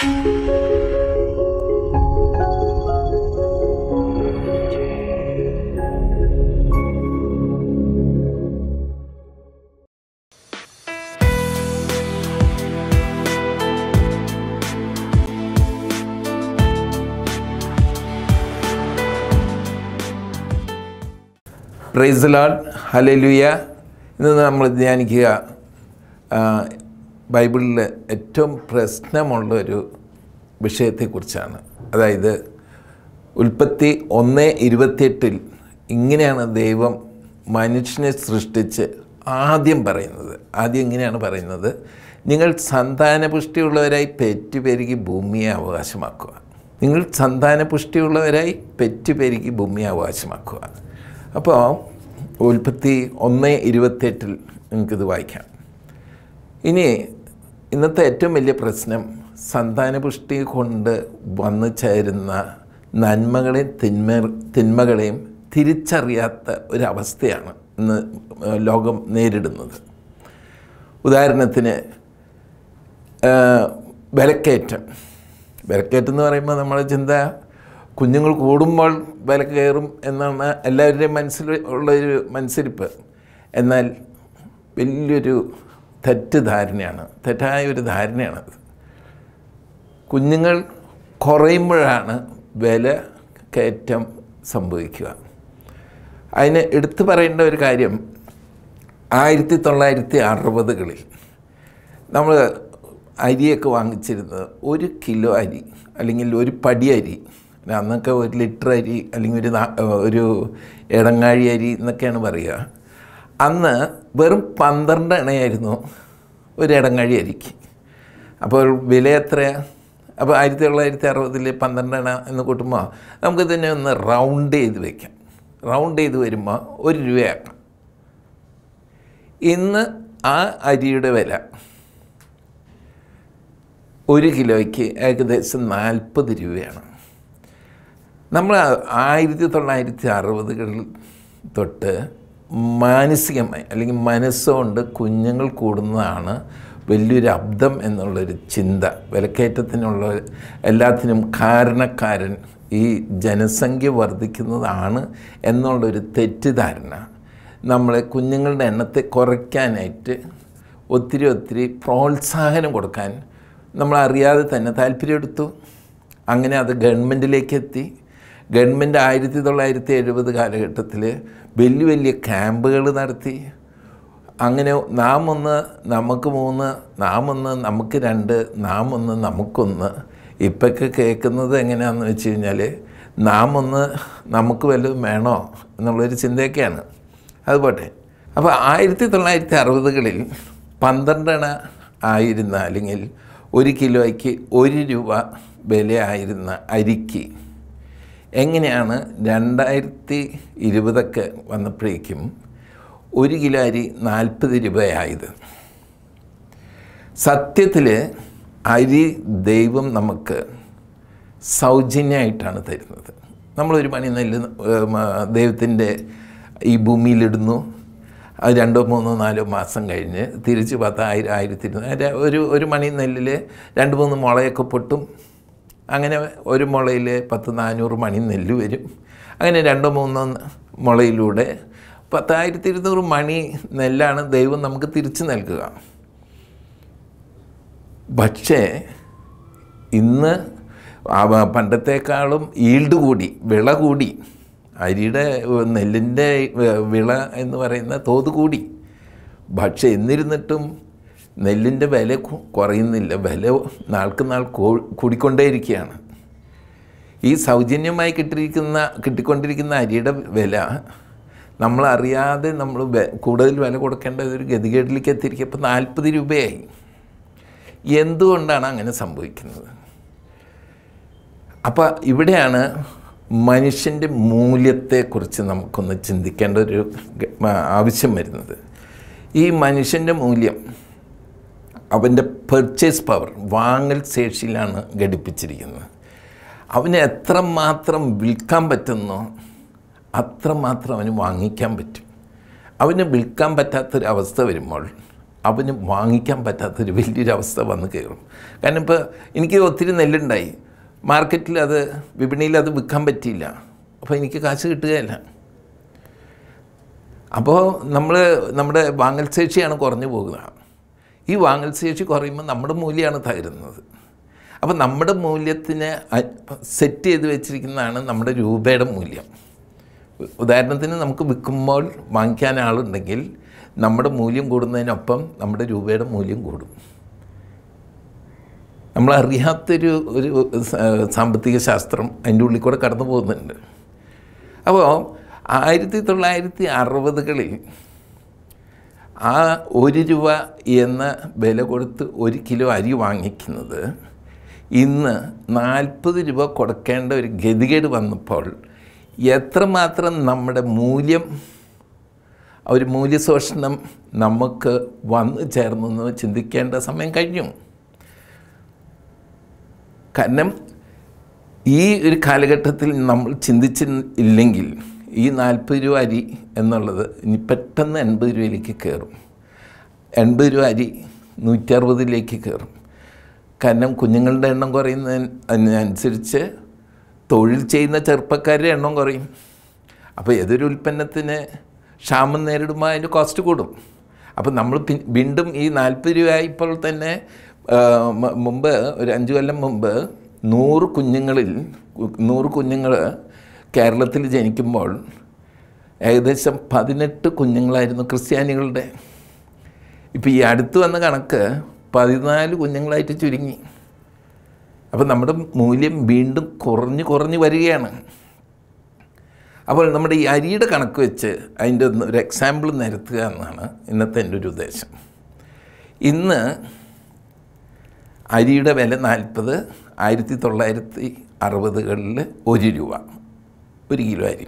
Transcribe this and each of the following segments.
price LAD ഹലലുയ ഇന്ന് നമ്മൾ ധ്യാനിക്കുക ആ, ബൈബിളിൽ ഏറ്റവും പ്രശ്നമുള്ള ഒരു വിഷയത്തെക്കുറിച്ചാണ് അതായത് ഉൽപ്പത്തി ഒന്ന് ഇരുപത്തിയെട്ടിൽ ഇങ്ങനെയാണ് ദൈവം മനുഷ്യനെ സൃഷ്ടിച്ച് ആദ്യം പറയുന്നത് ആദ്യം ഇങ്ങനെയാണ് പറയുന്നത് നിങ്ങൾ സന്താനപുഷ്ടിയുള്ളവരായി പെറ്റുപെരുകി ഭൂമിയെ അവകാശമാക്കുക നിങ്ങൾ സന്താനപുഷ്ടിയുള്ളവരായി പെറ്റുപെരുകി ഭൂമിയെ അവകാശമാക്കുക അപ്പോൾ ഉൽപ്പത്തി ഒന്ന് ഇരുപത്തെട്ടിൽ നിങ്ങൾക്കിത് വായിക്കാം ഇനി ഇന്നത്തെ ഏറ്റവും വലിയ പ്രശ്നം സന്താനപുഷ്ടി കൊണ്ട് വന്നു ചേരുന്ന നന്മകളെയും തിന്മ തിന്മകളെയും തിരിച്ചറിയാത്ത ഒരവസ്ഥയാണ് ഇന്ന് ലോകം നേരിടുന്നത് ഉദാഹരണത്തിന് ആ, വിലക്കയറ്റം വിലക്കയറ്റം എന്ന് പറയുമ്പോൾ നമ്മുടെ ചിന്ത കുഞ്ഞുങ്ങൾ കൂടുമ്പോൾ വില കയറും എന്നാണ് എല്ലാവരുടെയും മനസ്സിൽ ഉള്ളൊരു മനസ്സിരിപ്പ് എന്നാൽ വലിയൊരു തെറ്റിദ്ധാരണയാണ് തെറ്റായ ഒരു ധാരണയാണത് കുഞ്ഞുങ്ങൾ കുറയുമ്പോഴാണ് വില കയറ്റം സംഭവിക്കുക അതിന് എടുത്തു പറയേണ്ട ഒരു കാര്യം ആയിരത്തി തൊള്ളായിരത്തി അറുപതുകളിൽ നമ്മൾ അരിയൊക്കെ വാങ്ങിച്ചിരുന്നത് ഒരു കിലോ അരി അല്ലെങ്കിൽ ഒരു പടി അരി അന്നൊക്കെ ഒരു ലിറ്റർ അരി അല്ലെങ്കിൽ ഒരു നാ- ഒരു ഇടങ്ങാഴി അരി എന്നൊക്കെയാണ് പറയുക അന്ന് വെറും പന്ത്രണ്ട് എണ്ണയായിരുന്നു ഒരു ഇടങ്ങാഴി അരിക്ക് അപ്പോൾ വില എത്രയാണ് അപ്പോൾ ആയിരത്തി തൊള്ളായിരത്തി അറുപതിൽ പന്ത്രണ്ട് എണ്ണ എന്ന് കൂട്ടുമ്പോൾ നമുക്ക് ഇതിനെ ഒന്ന് റൗണ്ട് ചെയ്ത് വെക്കാം റൗണ്ട് ചെയ്ത് വരുമ്പോൾ ഒരു രൂപയാക്കാം ഇന്ന് ആ അരിയുടെ വില ഒരു കിലോയ്ക്ക് ഏകദേശം നാൽപ്പത് രൂപയാണ് നമ്മൾ ആയിരത്തി തൊള്ളായിരത്തി അറുപതുകളിൽ തൊട്ട് മാനസികമായി അല്ലെങ്കിൽ മനസ്സുകൊണ്ട് കുഞ്ഞുങ്ങൾ കൂടുന്നതാണ് വലിയൊരു അബ്ദം എന്നുള്ളൊരു ചിന്ത വിലക്കയറ്റത്തിനുള്ള എല്ലാത്തിനും കാരണക്കാരൻ ഈ ജനസംഖ്യ വർദ്ധിക്കുന്നതാണ് എന്നുള്ളൊരു തെറ്റിദ്ധാരണ നമ്മളെ കുഞ്ഞുങ്ങളുടെ എണ്ണത്തെ കുറയ്ക്കാനായിട്ട് ഒത്തിരി ഒത്തിരി പ്രോത്സാഹനം കൊടുക്കാൻ നമ്മൾ അറിയാതെ തന്നെ താല്പര്യമെടുത്തു അങ്ങനെ അത് ഗവൺമെൻറ്റിലേക്ക് എത്തി ഗവൺമെൻറ് ആയിരത്തി തൊള്ളായിരത്തി എഴുപത് കാലഘട്ടത്തിൽ വലിയ വലിയ ക്യാമ്പുകൾ നടത്തി അങ്ങനെ നാം ഒന്ന് നമുക്ക് മൂന്ന് നാം ഒന്ന് നമുക്ക് രണ്ട് നാം ഒന്ന് നമുക്കൊന്ന് ഇപ്പൊക്കെ കേൾക്കുന്നത് എങ്ങനെയാണെന്ന് വെച്ച് കഴിഞ്ഞാൽ നാം ഒന്ന് നമുക്ക് വല്ലതും വേണോ എന്നുള്ളൊരു ചിന്തയൊക്കെയാണ് അതുപോട്ടെ അപ്പോൾ ആയിരത്തി തൊള്ളായിരത്തി അറുപതുകളിൽ പന്ത്രണ്ടണ ആയിരുന്ന അല്ലെങ്കിൽ ഒരു കിലോയ്ക്ക് ഒരു രൂപ വിലയായിരുന്ന അരിക്ക് എങ്ങനെയാണ് രണ്ടായിരത്തി ഇരുപതൊക്കെ വന്നപ്പോഴേക്കും ഒരു കിലോ അരി നാൽപ്പത് രൂപയായത് സത്യത്തിൽ അരി ദൈവം നമുക്ക് സൗജന്യമായിട്ടാണ് തരുന്നത് നമ്മളൊരു മണി നെല്ല് ദൈവത്തിൻ്റെ ഈ ഭൂമിയിലിടുന്നു അത് രണ്ടോ മൂന്നോ നാലോ മാസം കഴിഞ്ഞ് തിരിച്ച് പത്തായിരം ആയിരത്തി ഇരുന്നൂറ് ഒരു ഒരു മണി നെല്ലിൽ രണ്ട് മൂന്ന് മുളയൊക്കെ പൊട്ടും അങ്ങനെ ഒരു മുളയിൽ പത്ത് നാനൂറ് മണി നെല്ല് വരും അങ്ങനെ രണ്ടോ മൂന്നോ മുളയിലൂടെ പത്തായിരത്തി ഇരുന്നൂറ് മണി നെല്ലാണ് ദൈവം നമുക്ക് തിരിച്ചു നൽകുക പക്ഷേ ഇന്ന് അവ പണ്ടത്തേക്കാളും ഈൽഡ് കൂടി വിള കൂടി അരിയുടെ നെല്ലിൻ്റെ വിള എന്ന് പറയുന്ന തോത് കൂടി പക്ഷെ എന്നിരുന്നിട്ടും നെല്ലിൻ്റെ വില കു- കുറയുന്നില്ല വില നാൾക്ക് നാൾ കൂ- കൂടിക്കൊണ്ടേയിരിക്കുകയാണ് ഈ സൗജന്യമായി കിട്ടിയിരിക്കുന്ന കിട്ടിക്കൊണ്ടിരിക്കുന്ന അരിയുടെ വില നമ്മളറിയാതെ നമ്മൾ വെ- കൂടുതൽ വില കൊടുക്കേണ്ട ഒരു ഗതികേട്ടിലേക്ക് എത്തിയിരിക്കുക ഇപ്പോൾ നാൽപ്പത് രൂപയായി എന്തുകൊണ്ടാണ് അങ്ങനെ സംഭവിക്കുന്നത് അപ്പോൾ ഇവിടെയാണ് മനുഷ്യൻ്റെ മൂല്യത്തെക്കുറിച്ച് നമുക്കൊന്ന് ചിന്തിക്കേണ്ട ഒരു ഗ- ആ- ആവശ്യം വരുന്നത് ഈ മനുഷ്യൻ്റെ മൂല്യം അവൻ്റെ പെർച്ചേസ് പവർ വാങ്ങൽ ശേഷിയിലാണ് ഘടിപ്പിച്ചിരിക്കുന്നത് അവന് എത്രമാത്രം വിൽക്കാൻ പറ്റുന്നോ അത്രമാത്രം അവന് വാങ്ങിക്കാൻ പറ്റും അവന് വിൽക്കാൻ പറ്റാത്തൊരവസ്ഥ വരുമ്പോൾ അവന് വാങ്ങിക്കാൻ പറ്റാത്തൊരു വലിയൊരു അവസ്ഥ വന്ന് കയറും കാരണം ഇപ്പോൾ എനിക്ക് ഒത്തിരി നെല്ലുണ്ടായി മാർക്കറ്റിൽ അത് വിപണിയിൽ അത് വിൽക്കാൻ പറ്റിയില്ല അപ്പോൾ എനിക്ക് കാശ് കിട്ടുകയില്ല അപ്പോൾ നമ്മൾ നമ്മുടെ വാങ്ങൽ ശേഷിയാണ് കുറഞ്ഞു പോകുക ഈ വാങ്ങൽ ശേഷി കുറയുമ്പോൾ നമ്മുടെ മൂല്യമാണ് തകരുന്നത് അപ്പോൾ നമ്മുടെ മൂല്യത്തിന് സെറ്റ് ചെയ്ത് വെച്ചിരിക്കുന്നതാണ് നമ്മുടെ രൂപയുടെ മൂല്യം ഉദാഹരണത്തിന് നമുക്ക് വിൽക്കുമ്പോൾ വാങ്ങിക്കാൻ ആളുണ്ടെങ്കിൽ നമ്മുടെ മൂല്യം കൂടുന്നതിനൊപ്പം നമ്മുടെ രൂപയുടെ മൂല്യം കൂടും നമ്മളറിയാത്തൊരു ഒരു സ- സാമ്പത്തിക ശാസ്ത്രം അതിൻ്റെ ഉള്ളിൽ കൂടെ കടന്നു പോകുന്നുണ്ട് അപ്പോൾ ആയിരത്തി തൊള്ളായിരത്തി അറുപതുകളിൽ ആ ഒരു രൂപ എന്ന വില കൊടുത്ത് ഒരു കിലോ അരി വാങ്ങിക്കുന്നത് ഇന്ന് നാൽപ്പത് രൂപ കൊടുക്കേണ്ട ഒരു ഗതികേട് വന്നപ്പോൾ എത്രമാത്രം നമ്മുടെ മൂല്യം ഒരു മൂല്യശോഷണം നമുക്ക് വന്നു ചേർന്നു എന്ന് ചിന്തിക്കേണ്ട സമയം കഴിഞ്ഞു കാരണം ഈ ഒരു കാലഘട്ടത്തിൽ നമ്മൾ ചിന്തിച്ചില്ലെങ്കിൽ ഈ നാൽപ്പത് രൂപ അരി എന്നുള്ളത് ഇനി പെട്ടെന്ന് എൺപത് രൂപയിലേക്ക് കയറും എൺപത് രൂപ അരി നൂറ്റി അറുപതിലേക്ക് കയറും കാരണം കുഞ്ഞുങ്ങളുടെ എണ്ണം കുറയുന്നതിനനുസരിച്ച് തൊഴിൽ ചെയ്യുന്ന ചെറുപ്പക്കാരുടെ എണ്ണം കുറയും അപ്പോൾ ഏതൊരു ഉൽപ്പന്നത്തിന് ക്ഷാമം നേരിടുമ്പോൾ അതിൻ്റെ കോസ്റ്റ് കൂടും അപ്പോൾ നമ്മൾ പി- വീണ്ടും ഈ നാൽപ്പത് രൂപയായപ്പോൾ തന്നെ ആ, മ- മുമ്പ് ഒരു അഞ്ച് കൊല്ലം മുമ്പ് നൂറ് കുഞ്ഞുങ്ങളിൽ കു- നൂറ് കുഞ്ഞുങ്ങൾ കേരളത്തിൽ ജനിക്കുമ്പോൾ ഏകദേശം പതിനെട്ട് കുഞ്ഞുങ്ങളായിരുന്നു ക്രിസ്ത്യാനികളുടെ ഇപ്പോൾ ഈ അടുത്ത് വന്ന കണക്ക് പതിനാല് കുഞ്ഞുങ്ങളായിട്ട് ചുരുങ്ങി അപ്പോൾ നമ്മുടെ മൂല്യം വീണ്ടും കുറഞ്ഞ് കുറഞ്ഞ് വരികയാണ് അപ്പോൾ നമ്മുടെ ഈ അരിയുടെ കണക്ക് വെച്ച് അതിൻ്റെ ഒന്ന് ഒരു എക്സാമ്പിൾ നിരത്തുക എന്നാണ് ഇന്നത്തെ എൻ്റെ ഒരു ഉദ്ദേശം ഇന്ന് അരിയുടെ വില നാൽപ്പത് ആയിരത്തി തൊള്ളായിരത്തി അറുപതുകളിൽ ഒരു രൂപ ഒരു കിലോ അരി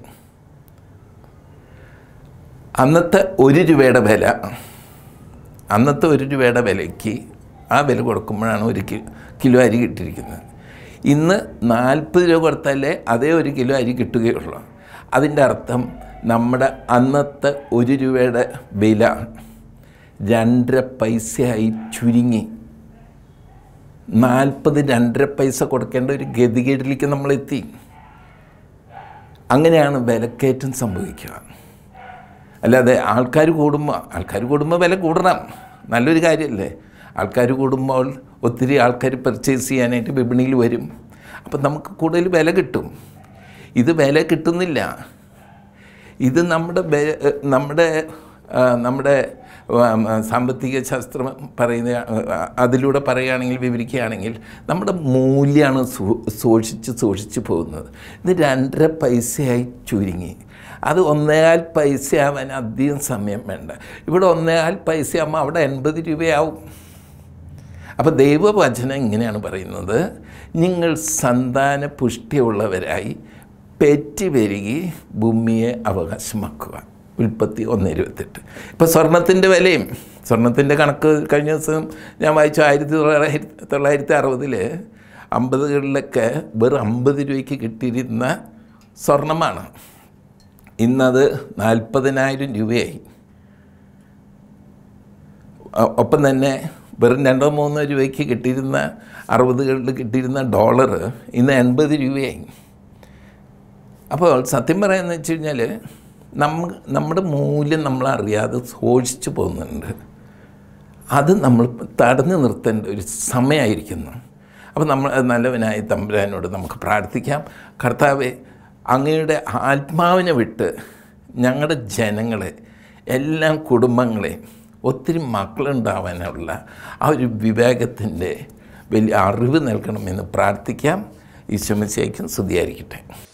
അന്നത്തെ ഒരു രൂപയുടെ വില അന്നത്തെ ഒരു രൂപയുടെ വിലയ്ക്ക് ആ വില കൊടുക്കുമ്പോഴാണ് ഒരു കി കിലോ അരി കിട്ടിയിരിക്കുന്നത് ഇന്ന് നാൽപ്പത് രൂപ കൊടുത്താലേ അതേ ഒരു കിലോ അരി കിട്ടുകയുള്ളൂ അതിൻ്റെ അർത്ഥം നമ്മുടെ അന്നത്തെ ഒരു രൂപയുടെ വില രണ്ടര പൈസയായി ചുരുങ്ങി നാൽപ്പത് രണ്ടര പൈസ കൊടുക്കേണ്ട ഒരു ഗതികേടിലേക്ക് നമ്മളെത്തി അങ്ങനെയാണ് വിലക്കയറ്റം സംഭവിക്കുക അല്ലാതെ ആൾക്കാർ കൂടുമ്പോൾ ആൾക്കാർ കൂടുമ്പോൾ വില കൂടണം നല്ലൊരു കാര്യമല്ലേ ആൾക്കാർ കൂടുമ്പോൾ ഒത്തിരി ആൾക്കാർ പർച്ചേസ് ചെയ്യാനായിട്ട് വിപണിയിൽ വരും അപ്പം നമുക്ക് കൂടുതൽ വില കിട്ടും ഇത് വില കിട്ടുന്നില്ല ഇത് നമ്മുടെ വെ- നമ്മുടെ ആ, നമ്മുടെ ആ, സാമ്പത്തിക ശാസ്ത്രം പറയുന്ന ആ, അതിലൂടെ പറയുകയാണെങ്കിൽ വിവരിക്കുകയാണെങ്കിൽ നമ്മുടെ മൂല്യമാണ് സൂ- സൂക്ഷിച്ച് സൂക്ഷിച്ച് പോകുന്നത് ഇത് രണ്ടര പൈസയായി ചുരുങ്ങി അത് ഒന്നേകാൽ പൈസ ആവാൻ അധികം സമയം വേണ്ട ഇവിടെ ഒന്നേകാൽ പൈസ ആകുമ്പോൾ അവിടെ എൺപത് രൂപയാവും അപ്പോൾ ദൈവവചനം ഇങ്ങനെയാണ് പറയുന്നത് നിങ്ങൾ സന്താന പുഷ്ടിയുള്ളവരായി പെറ്റി പെരുകി ഭൂമിയെ അവകാശമാക്കുക ഉൽപ്പത്തി ഒന്ന് ഇരുപത്തെട്ട് ഇപ്പോൾ സ്വർണത്തിൻ്റെ വിലയും സ്വർണത്തിൻ്റെ കണക്ക് കഴിഞ്ഞ ദിവസം ഞാൻ വായിച്ചു ആയിരത്തി തൊള്ളായിരത്തി തൊള്ളായിരത്തി അറുപതിൽ അമ്പതുകളിലൊക്കെ വെറും അമ്പത് രൂപയ്ക്ക് കിട്ടിയിരുന്ന സ്വർണമാണ് ഇന്നത് നാൽപ്പതിനായിരം രൂപയായി ഒ- ഒപ്പം തന്നെ വെറും രണ്ടോ മൂന്നോ രൂപയ്ക്ക് കിട്ടിയിരുന്ന അറുപതുകളിൽ കിട്ടിയിരുന്ന ഡോളർ ഇന്ന് എൺപത് രൂപയായി അപ്പോൾ സത്യം പറയാമെന്ന് വെച്ച് കഴിഞ്ഞാൽ നമ്മ നമ്മുടെ മൂല്യം നമ്മൾ അറിയാതെ സൂക്ഷിച്ചു പോകുന്നുണ്ട് അത് നമ്മൾ തടഞ്ഞു നിർത്തേണ്ട ഒരു സമയമായിരിക്കുന്നു അപ്പോൾ നമ്മൾ നല്ലവനായ തമ്പുരാനോട് നമുക്ക് പ്രാർത്ഥിക്കാം കർത്താവെ അങ്ങയുടെ ആത്മാവിനെ വിട്ട് ഞങ്ങളുടെ ജനങ്ങളെ എല്ലാ കുടുംബങ്ങളെയും ഒത്തിരി മക്കളുണ്ടാവാനുള്ള ആ ഒരു വിവേകത്തിൻ്റെ വലിയ അറിവ് നൽകണമെന്ന് പ്രാർത്ഥിക്കാം ഈശ്വമശേക്കും സ്തുതിയായിരിക്കട്ടെ